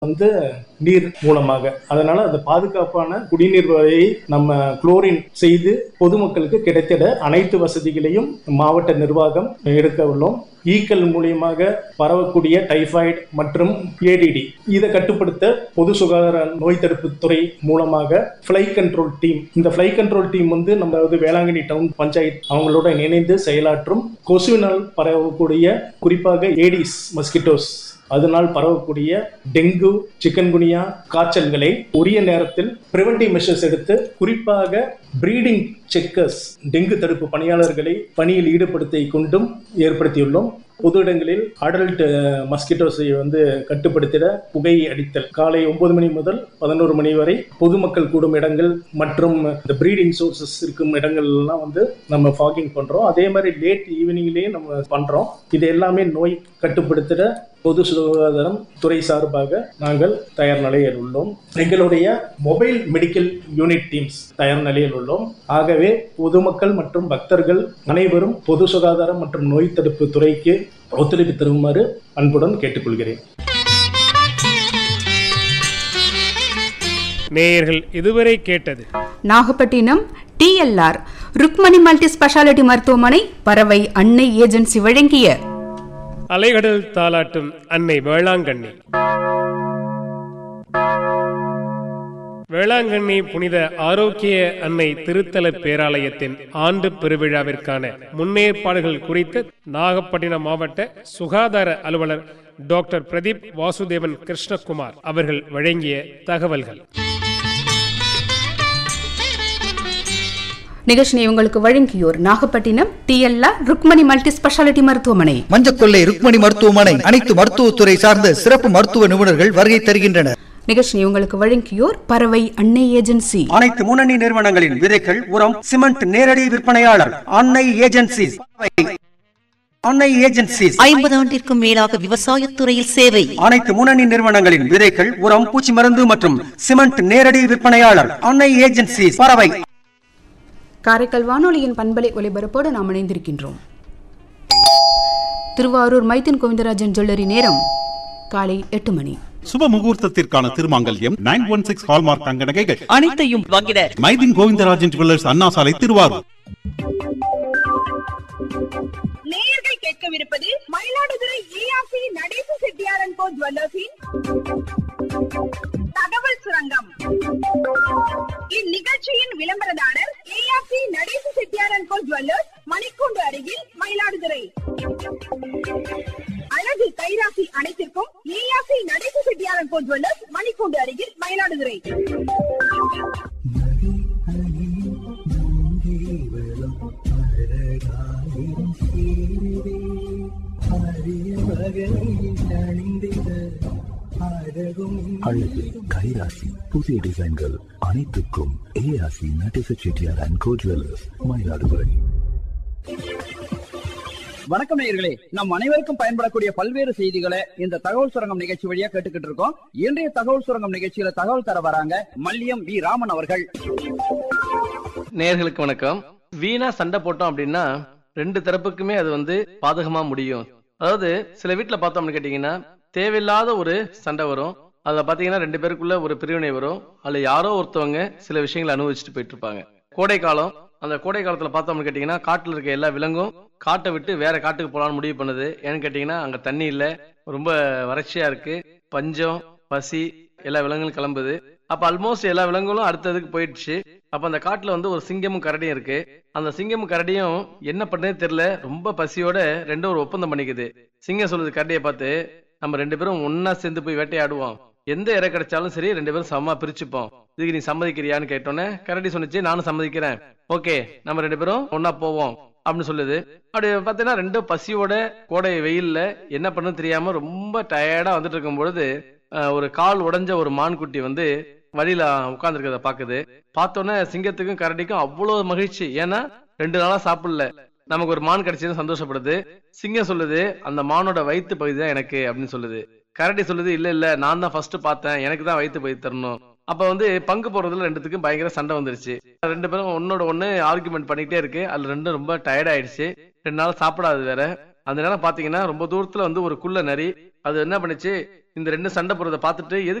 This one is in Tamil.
வந்து நீர் மூலமாக அதனால அந்த பாதுகாப்பான குடிநீர் வகையை நம்ம குளோரின் செய்து பொதுமக்களுக்கு கிடைத்திட அனைத்து வசதிகளையும் மாவட்ட நிர்வாகம் எடுக்க உள்ளோம் ஈக்கள் மூலியமாக பரவக்கூடிய டைபாய்டு மற்றும் ஏடிடி இதை கட்டுப்படுத்த பொது சுகாதார நோய் தடுப்பு துறை மூலமாக ஃப்ளை கண்ட்ரோல் டீம் இந்த ஃப்ளை கண்ட்ரோல் டீம் வந்து நம்ம வந்து வேளாங்கண்ணி டவுன் பஞ்சாயத்து அவங்களோட இணைந்து செயலாற்றும் கொசுவினால் பரவக்கூடிய குறிப்பாக ஏடிஸ் மஸ்கிட்டோஸ் அதனால் பரவக்கூடிய டெங்கு சிக்கன்குனியா காய்ச்சல்களை உரிய நேரத்தில் பிரிவென்டிவ் மெஷர்ஸ் எடுத்து குறிப்பாக பிரீடிங் செக்கர்ஸ் டெங்கு தடுப்பு பணியாளர்களை பணியில் ஈடுபடுத்தி கொண்டும் ஏற்படுத்தியுள்ளோம் பொது இடங்களில் அடல்ட் மஸ்கிட்டோஸை வந்து கட்டுப்படுத்திட புகை அடித்தல் காலை ஒன்பது மணி முதல் பதினோரு மணி வரை பொதுமக்கள் கூடும் இடங்கள் மற்றும் இந்த பிரீடிங் சோர்சஸ் இருக்கும் இடங்கள்லாம் வந்து நம்ம ஃபாகிங் பண்றோம் அதே மாதிரி லேட் ஈவினிங்லேயும் நம்ம பண்றோம் இது எல்லாமே நோய் கட்டுப்படுத்திட பொது சுகாதாரம் துறை சார்பாக நாங்கள் தயார் நிலையில் உள்ளோம் எங்களுடைய மொபைல் மெடிக்கல் யூனிட் டீம்ஸ் தயார் நிலையில் உள்ளோம் ஆகவே பொதுமக்கள் மற்றும் பக்தர்கள் அனைவரும் பொது சுகாதாரம் மற்றும் நோய் தடுப்பு துறைக்கு ஒத்துழைப்பு தருமாறு அன்புடன் கேட்டுக்கொள்கிறேன் நேயர்கள் இதுவரை கேட்டது Nagapattinam DLR Rukmani multi speciality மருத்துவமனை பறவை அன்னை ஏஜென்சி வழங்கிய அலைகடல் தாலாட்டும் அன்னை வேளாங்கண்ணி வேளாங்கண்ணி புனித ஆரோக்கிய அன்னை திருத்தல பேராலயத்தின் ஆண்டு பெருவிழாவிற்கான முன்னேற்பாடுகள் குறித்து நாகப்பட்டினம் மாவட்ட சுகாதார அலுவலர் டாக்டர் பிரதீப் வாசுதேவன் கிருஷ்ணகுமார் அவர்கள் வழங்கிய தகவல்கள் நிகழ்ச்சியை உங்களுக்கு வழங்கியோர் Nagapattinam DLR Rukmani multi speciality மருத்துவமனை மஞ்சக்கொள்ளை ருக்மணி மருத்துவமனை அனைத்து மருத்துவத்துறை சார்ந்த சிறப்பு மருத்துவ நிபுணர்கள் வருகை தருகின்றனர் நிகழ்ச்சியை உங்களுக்கு வழங்கியோர் பறவை அன்னை ஏஜென்சி அனைத்து முன்னணி நிறுவனங்களின் விதைகள் உரம் சிமெண்ட் நேரடி விற்பனையாளர் அன்னை ஏஜென்சிஸ் அன்னை ஏஜென்சிஸ் ஐம்பது ஆண்டிற்கும் மேலாக விவசாயத்துறையில் சேவை அனைத்து முன்னணி நிறுவனங்களின் விதைகள் உரம் பூச்சி மருந்து மற்றும் சிமெண்ட் நேரடி விற்பனையாளர் அன்னை ஏஜென்சிஸ் பறவை காரைக்கால் வானொலியின் பண்பலை ஒலிபரப்போடு நாம் இணைந்திருக்கின்றோம் திருவாரூர் மைத்தின் கோவிந்தராஜன் ஜுவல்லரி நேரம் காலை எட்டு மணி சுப முகூர்த்தத்திற்கான திருமாங்கல்யம் நைன் ஒன் சிக்ஸ் ஹால்மார்க் தங்க நகைகள் அனைத்தையும் வாங்கிட மைதின் கோவிந்தராஜன் ஜுவல்லர்ஸ் அண்ணா சாலை திருவாரூர் நேயர்கள் கேட்கவிருப்பது மயிலாடுதுறை ஏஆர்சி நடேச செட்டியாரன் கோ ஜுவல்லர்ஸின் தகவல் சுரங்கம் இந்நிகழ்ச்சியின் விளம்பரதாரர் ஏஆர்சி நடேச செட்டியாரன் கோ ஜுவல்லர்ஸ் மணிக்கூண்டு அருகில் மயிலாடுதுறை அழகு கைராசி அனைத்திற்கும் ஏஆர்சி நடேச செட்டியாரன் கோ ஜுவல்லர்ஸ் மணிக்கூண்டு அருகில் மயிலாடுதுறை அழகு கைராசி புதிய டிசைன்கள் அனைத்துக்கும் ஏஆசி நட்டிச Chettiar and co jewellers Mayiladuthurai வணக்கம் நேயர்களே நம் அனைவருக்கும் பயன்படக்கூடிய பல்வேறு செய்திகளை இந்த தகவல் சுரங்கம் நிகழ்ச்சி வழியா கேட்டுக்கிட்டு இருக்கோம் இன்றைய தகவல் சுரங்கம் நிகழ்ச்சியில தகவல் தர வராங்க மல்லியம் வி ராமன் அவர்கள் நேர்களுக்கு வணக்கம் வீணா சண்டை போட்டோம் அப்படின்னா ரெண்டு தரப்புக்குமே அது வந்து பாதகமா முடியும் அதாவது சில வீட்டுல பார்த்தோம்னு கேட்டீங்கன்னா தேவையில்லாத ஒரு சண்டை வரும் அதுல பாத்தீங்கன்னா ரெண்டு பேருக்குள்ள ஒரு பிரிவினை வரும் அதுல யாரோ ஒருத்தவங்க சில விஷயங்களை அனுபவிச்சுட்டு போயிட்டு இருப்பாங்க கோடை காலம் அந்த கோடை காலத்துல பார்த்தோம்னு கேட்டீங்கன்னா காட்டுல இருக்க எல்லா விலங்கும் காட்டை விட்டு வேற காட்டுக்கு போலான்னு முடிவு பண்ணுது ஏன்னு கேட்டீங்கன்னா அங்க தண்ணி இல்ல ரொம்ப வறட்சியா இருக்கு பஞ்சம் பசி எல்லா விலங்குகளும் கிளம்புது அப்ப ஆல்மோஸ்ட் எல்லா விலங்குகளும் அடுத்ததுக்கு போயிடுச்சு அப்ப அந்த காட்டுல வந்து ஒரு சிங்கமும் கரடியும் இருக்கு அந்த சிங்கமும் கரடியும் என்ன பண்ணதே தெரியல ரொம்ப பசியோட ரெண்டும் ஒரு ஒப்பந்தம் பண்ணிக்குது சிங்கம் சொல்லுது கரடியை பார்த்து நம்ம ரெண்டு பேரும் ஒன்னா சேர்ந்து போய் வேட்டையாடுவோம் எந்த இறை கிடைச்சாலும் சரி ரெண்டு பேரும் சமமா பிரிச்சுப்போம் இதுக்கு நீ சம்மதிக்கிறியான்னு கேட்டோன்னே கரடி சொன்னிச்சு நானும் சம்மதிக்கிறேன் ஓகே நம்ம ரெண்டு பேரும் ஒன்னா போவோம் அப்படின்னு சொல்லுது அப்படி பார்த்தீங்கன்னா ரெண்டும் பசியோட கோடை வெயில்ல என்ன பண்ணு தெரியாம ரொம்ப டயர்டா வந்துட்டு இருக்கும் பொழுது அஹ், ஒரு கால் உடைஞ்ச ஒரு மான்குட்டி வந்து வழியில உட்கார்ந்துருக்கத பாக்குது பார்த்தோன்னே சிங்கத்துக்கும் கரடிக்கும் அவ்வளவு மகிழ்ச்சி ஏன்னா ரெண்டு நாளா சாப்பிடல நமக்கு ஒரு மான் கிடைச்சது சந்தோஷப்படுது சிங்கம் சொல்லுது அந்த மானோட வயிற்று பகுதி தான் எனக்கு அப்படின்னு சொல்லுது கரடி சொல்லுது இல்ல இல்ல நான் தான் ஃபர்ஸ்ட் பார்த்தேன் எனக்கு தான் வயிற்று பகுதி தரணும் அப்ப வந்து பங்கு போறதுல ரெண்டுத்துக்கும் பயங்கர சண்டை வந்துருச்சு ரெண்டு பேரும் ஒன்னோட ஒண்ணு ஆர்குமெண்ட் பண்ணிக்கிட்டே இருக்கு அதுல ரெண்டும் ரொம்ப டயர்ட் ஆயிடுச்சு ரெண்டு நாள் சாப்பிடாது வேற அந்த நேரம் பாத்தீங்கன்னா ரொம்ப தூரத்துல வந்து ஒரு குள்ள நரி அது என்ன பண்ணுச்சு இந்த ரெண்டு சண்டை போறதை பார்த்துட்டு எதுக்கு